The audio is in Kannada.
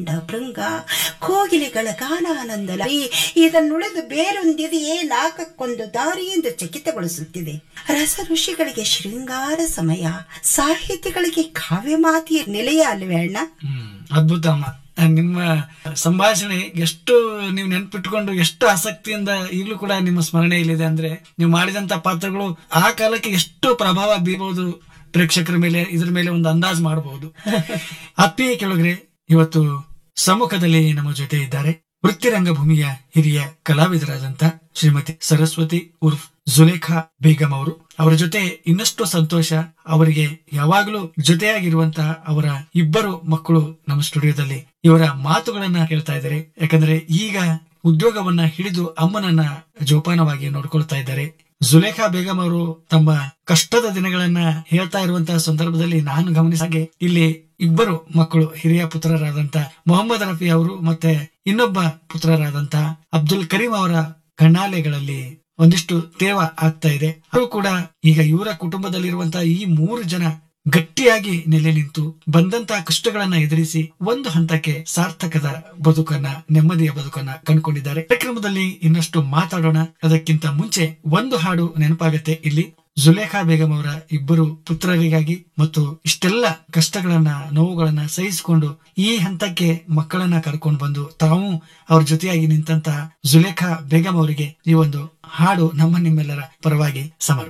ಭೃಂಗ ಕೋಗಿಲೆಗಳ ಗಾನಾನಂದಲರಿ ಇದನ್ನುಳಿದು ಬೇರೊಂದಿದೆಯೇ ನಾಲ್ಕಕ್ಕೊಂದು ದಾರಿ ಎಂದು ಚಕಿತಗೊಳಿಸುತ್ತಿದೆ ರಸ ಋಷಿಗಳಿಗೆ ಶೃಂಗಾರ ಸಮಯ ಸಾಹಿತಿಗಳಿಗೆ ಕಾವ್ಯ ಮಾತಿಯ ನಿಲಯ ಅಲ್ವೇ ಅಣ್ಣ ಹ್ಮ್ ಅದ್ಭುತ ಅಮ್ಮ ಆ, ನಿಮ್ಮ ಸಂಭಾಷಣೆ ಎಷ್ಟು ನೀವು ನೆನ್ಪಿಟ್ಕೊಂಡು ಎಷ್ಟು ಆಸಕ್ತಿಯಿಂದ ಈಗಲೂ ಕೂಡ ನಿಮ್ಮ ಸ್ಮರಣೆಯಲ್ಲಿದೆ ಅಂದ್ರೆ ನೀವು ಮಾಡಿದಂತ ಪಾತ್ರಗಳು ಆ ಕಾಲಕ್ಕೆ ಎಷ್ಟು ಪ್ರಭಾವ ಬೀರಬಹುದು ಪ್ರೇಕ್ಷಕರ ಮೇಲೆ ಇದ್ರ ಮೇಲೆ ಒಂದು ಅಂದಾಜ್ ಮಾಡಬಹುದು ಆತ್ಮೀಯ ಕೆಳಗರೆ ಇವತ್ತು ಸಮ್ಮುಖದಲ್ಲಿ ನಮ್ಮ ಜೊತೆ ಇದ್ದಾರೆ ವೃತ್ತಿ ರಂಗಭೂಮಿಯ ಹಿರಿಯ ಕಲಾವಿದರಾದಂತ ಶ್ರೀಮತಿ ಸರಸ್ವತಿ ಉರ್ಫ್ ಜುಲೇಖಾ ಬೇಗಂ ಅವರು ಅವರ ಜೊತೆ ಇನ್ನಷ್ಟು ಸಂತೋಷ ಅವರಿಗೆ ಯಾವಾಗಲೂ ಜೊತೆಯಾಗಿರುವಂತಹ ಅವರ ಇಬ್ಬರು ಮಕ್ಕಳು ನಮ್ಮ ಸ್ಟುಡಿಯೋದಲ್ಲಿ ಇವರ ಮಾತುಗಳನ್ನ ಕೇಳ್ತಾ ಇದ್ದಾರೆ ಯಾಕಂದ್ರೆ ಈಗ ಉದ್ಯೋಗವನ್ನ ಹಿಡಿದು ಅಮ್ಮನನ್ನ ಜೋಪಾನವಾಗಿ ನೋಡ್ಕೊಳ್ತಾ ಇದ್ದಾರೆ ಜುಲೇಖಾ ಬೇಗಂ ಅವರು ತಮ್ಮ ಕಷ್ಟದ ದಿನಗಳನ್ನ ಹೇಳ್ತಾ ಇರುವಂತಹ ಸಂದರ್ಭದಲ್ಲಿ ನಾನು ಗಮನಿಸಾಗೆ ಇಲ್ಲಿ ಇಬ್ಬರು ಮಕ್ಕಳು ಹಿರಿಯ ಪುತ್ರರಾದಂತ ಮೊಹಮ್ಮದ್ ರಫಿ ಅವರು ಮತ್ತೆ ಇನ್ನೊಬ್ಬ ಪುತ್ರರಾದಂತ ಅಬ್ದುಲ್ ಕರೀಂ ಅವರ ಕಣ್ಣಾಲೆಗಳಲ್ಲಿ ಒಂದಿಷ್ಟು ತೇವ ಆಗ್ತಾ ಇದೆ ಅವರು ಕೂಡ ಈಗ ಇವರ ಕುಟುಂಬದಲ್ಲಿರುವಂತಹ ಈ ಮೂರು ಜನ ಗಟ್ಟಿಯಾಗಿ ನೆಲೆ ನಿಂತು ಬಂದಂತಹ ಕಷ್ಟಗಳನ್ನ ಎದುರಿಸಿ ಒಂದು ಹಂತಕ್ಕೆ ಸಾರ್ಥಕದ ಬದುಕನ್ನ ನೆಮ್ಮದಿಯ ಬದುಕನ್ನ ಕಂಡುಕೊಂಡಿದ್ದಾರೆ ಕಾರ್ಯಕ್ರಮದಲ್ಲಿ ಇನ್ನಷ್ಟು ಮಾತಾಡೋಣ ಅದಕ್ಕಿಂತ ಮುಂಚೆ ಒಂದು ಹಾಡು ನೆನಪಾಗತ್ತೆ ಇಲ್ಲಿ ಜುಲೇಖಾ ಬೇಗಂ ಅವರ ಇಬ್ಬರು ಪುತ್ರರಿಗಾಗಿ ಮತ್ತು ಇಷ್ಟೆಲ್ಲ ಕಷ್ಟಗಳನ್ನ ನೋವುಗಳನ್ನ ಸಹಿಸಿಕೊಂಡು ಈ ಹಂತಕ್ಕೆ ಮಕ್ಕಳನ್ನ ಕರ್ಕೊಂಡು ಬಂದು ತಾವು ಅವ್ರ ಜೊತೆಯಾಗಿ ನಿಂತಹ ಜುಲೇಖಾ ಬೇಗಂ ಅವರಿಗೆ ಈ ಒಂದು ಹಾಡು ನಮ್ಮ ನಿಮ್ಮೆಲ್ಲರ ಪರವಾಗಿ ಸಮರ್ಪಣೆ